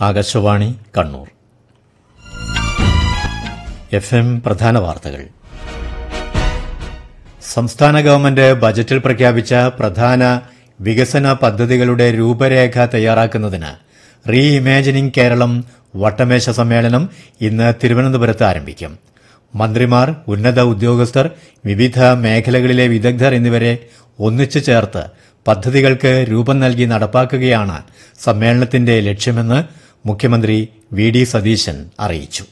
Akashvani Kannur F M പ്രധാന വാർത്തകൾ സംസ്ഥാന ഗവൺമെന്റ് ബജറ്റിൽ പ്രഖ്യാപിച്ച പ്രധാന വികസന പദ്ധതികളുടെ രൂപരേഖ തയ്യാറാക്കുന്നതിന് റീ ഇമാജിനിംഗ് കേരളം വട്ടമേശ സമ്മേളനം ഇന്ന് തിരുവനന്തപുരത്ത് ആരംഭിക്കും മന്ത്രിമാർ ഉന്നത ഉദ്യോഗസ്ഥർ വിവിധ മേഖലകളിലെ വിദഗ്ധർ എന്നിവരെ ഒന്നിച്ചു ചേർത്ത് പദ്ധതികൾക്ക് രൂപം നൽകി നടപ്പാക്കുകയാണ് സമ്മേളനത്തിന്റെ ലക്ഷ്യമെന്ന് മുഖ്യമന്ത്രി വി ഡി സതീശൻ അറിയിച്ചു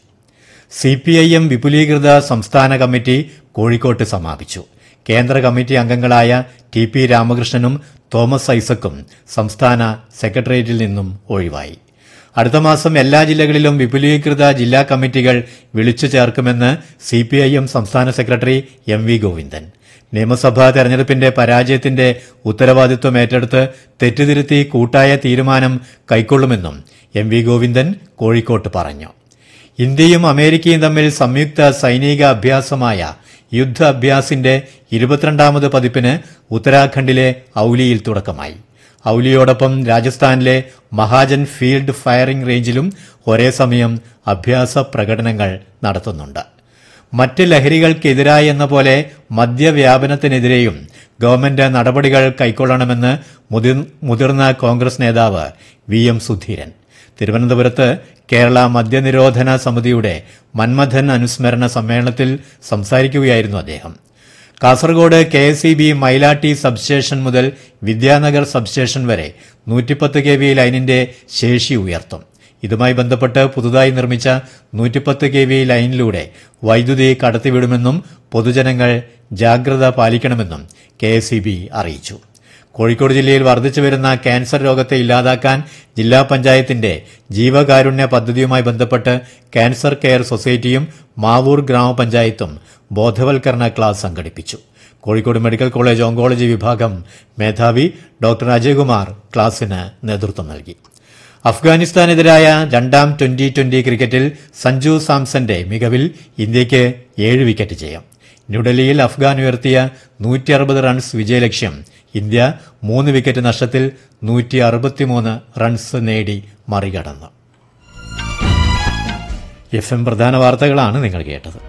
സിപിഐഎം വിപുലീകൃത സംസ്ഥാന കമ്മിറ്റി കോഴിക്കോട്ട് സമാപിച്ചു കേന്ദ്ര കമ്മിറ്റി അംഗങ്ങളായ ടി പി രാമകൃഷ്ണനും തോമസ് ഐസക്കും സംസ്ഥാന സെക്രട്ടേറിയറ്റിൽ നിന്നും ഒഴിവായി അടുത്ത മാസം എല്ലാ ജില്ലകളിലും വിപുലീകൃത ജില്ലാ കമ്മിറ്റികൾ വിളിച്ചു ചേർക്കുമെന്ന് സിപിഐഎം സംസ്ഥാന സെക്രട്ടറി എം വി ഗോവിന്ദൻ നിയമസഭാ തെരഞ്ഞെടുപ്പിന്റെ പരാജയത്തിന്റെ ഉത്തരവാദിത്വം ഏറ്റെടുത്ത് തെറ്റുതിരുത്തി കൂട്ടായ തീരുമാനം കൈക്കൊള്ളുമെന്നും എം വി ഗോവിന്ദൻ കോഴിക്കോട്ട് പറഞ്ഞു ഇന്ത്യയും അമേരിക്കയും തമ്മിൽ സംയുക്ത സൈനിക അഭ്യാസമായ യുദ്ധ അഭ്യാസിന്റെ ഇരുപത്തിരണ്ടാമത് പതിപ്പിന് ഉത്തരാഖണ്ഡിലെ ഔലിയിൽ തുടക്കമായി ഔലിയോടൊപ്പം രാജസ്ഥാനിലെ മഹാജൻ ഫീൽഡ് ഫയറിംഗ് റേഞ്ചിലും ഒരേ സമയം അഭ്യാസ പ്രകടനങ്ങൾ നടത്തുന്നുണ്ട് മറ്റ് ലഹരികൾക്കെതിരായി എന്ന പോലെ മദ്യവ്യാപനത്തിനെതിരെയും ഗവൺമെന്റ് നടപടികൾ കൈക്കൊള്ളണമെന്ന് മുതിർ- മുതിർന്ന കോൺഗ്രസ് നേതാവ് വി എം സുധീരൻ തിരുവനന്തപുരത്ത് കേരള മദ്യനിരോധന സമിതിയുടെ മന്മഥൻ അനുസ്മരണ സമ്മേളനത്തിൽ സംസാരിക്കുകയായിരുന്നു അദ്ദേഹം Kasaragod K S E B Mailatty substation മുതൽ വിദ്യാനഗർ സബ്സ്റ്റേഷൻ വരെ നൂറ്റിപ്പത്ത് കെ വി ലൈനിന്റെ ശേഷി ഉയർത്തും ഇതുമായി ബന്ധപ്പെട്ട് പുതുതായി നിർമ്മിച്ച നൂറ്റിപ്പത്ത് കെ വി ലൈനിലൂടെ വൈദ്യുതി കടത്തിവിടുമെന്നും പൊതുജനങ്ങൾ ജാഗ്രത പാലിക്കണമെന്നും കെ എസ് ഇ ബി അറിയിച്ചു കോഴിക്കോട് ജില്ലയിൽ വർദ്ധിച്ചു വരുന്ന ക്യാൻസർ രോഗത്തെ ഇല്ലാതാക്കാൻ ജില്ലാ പഞ്ചായത്തിന്റെ ജീവകാരുണ്യ പദ്ധതിയുമായി ബന്ധപ്പെട്ട് ക്യാൻസർ കെയർ സൊസൈറ്റിയും മാവൂർ ഗ്രാമപഞ്ചായത്തും ബോധവൽക്കരണ ക്ലാസ് സംഘടിപ്പിച്ചു കോഴിക്കോട് മെഡിക്കൽ കോളേജ് ഓങ്കോളജി വിഭാഗം മേധാവി ഡോക്ടർ അജയ്കുമാർ ക്ലാസിന് നേതൃത്വം നൽകി അഫ്ഗാനിസ്ഥാനെതിരായ രണ്ടാം ട്വന്റി ട്വന്റി ക്രിക്കറ്റിൽ സഞ്ജു സാംസന്റെ മികവിൽ ഇന്ത്യയ്ക്ക് ഏഴ് വിക്കറ്റ് ജയം ന്യൂഡൽഹിയിൽ അഫ്ഗാൻ ഉയർത്തിയ നൂറ്റി അറുപത് റൺസ് വിജയലക്ഷ്യം ഇന്ത്യ മൂന്ന് വിക്കറ്റ് നഷ്ടത്തിൽ നൂറ്റി അറുപത്തിമൂന്ന് റൺസ് നേടി മറികടന്നു എഫ് എം പ്രധാന വാർത്തകളാണ് നിങ്ങൾ കേട്ടത്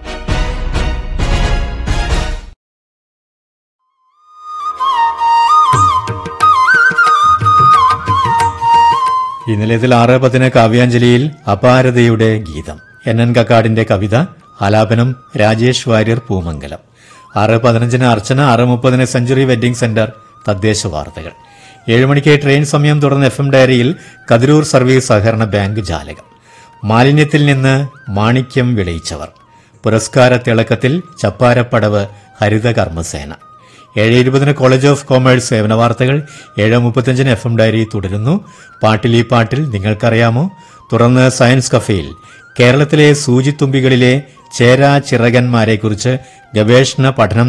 ഈ നിലയത്തിൽ ആറ് പത്തിന് കാവ്യാഞ്ജലിയിൽ അപാരതയുടെ ഗീതം എൻ എൻ കക്കാടിന്റെ കവിത ആലാപനം രാജേഷ് വാര്യർ പൂമംഗലം ആറ് പതിനഞ്ചിന് അർച്ചന ആറ് മുപ്പതിന് സെഞ്ചുറി വെഡ്ഡിംഗ് സെന്റർ തദ്ദേശ വാർത്തകൾ ഏഴ് മണിക്ക് ട്രെയിൻ സമയം തുടർന്ന് എഫ് എം ഡയറിയിൽ കതിരൂർ സർവീസ് സഹകരണ ബാങ്ക് ജാലകം മാലിന്യത്തിൽ നിന്ന് മാണിക്യം വിളയിച്ചവർ പുരസ്കാര തിളക്കത്തിൽ ചപ്പാരപ്പടവ് ഹരിത കർമ്മസേന ഏഴ് ഇരുപതിന് കോളേജ് ഓഫ് കോമേഴ്സ് സേവന വാർത്തകൾ ഏഴ് മുപ്പത്തിയഞ്ചിന് എഫ് എം ഡയറി തുടരുന്നു പാട്ടിൽ ഈ പാട്ടിൽ നിങ്ങൾക്കറിയാമോ തുടർന്ന് സയൻസ് കഫേയിൽ കേരളത്തിലെ സൂചിത്തുമ്പികളിലെ ചേരാ ചിറകന്മാരെക്കുറിച്ച് ഗവേഷണ പഠനം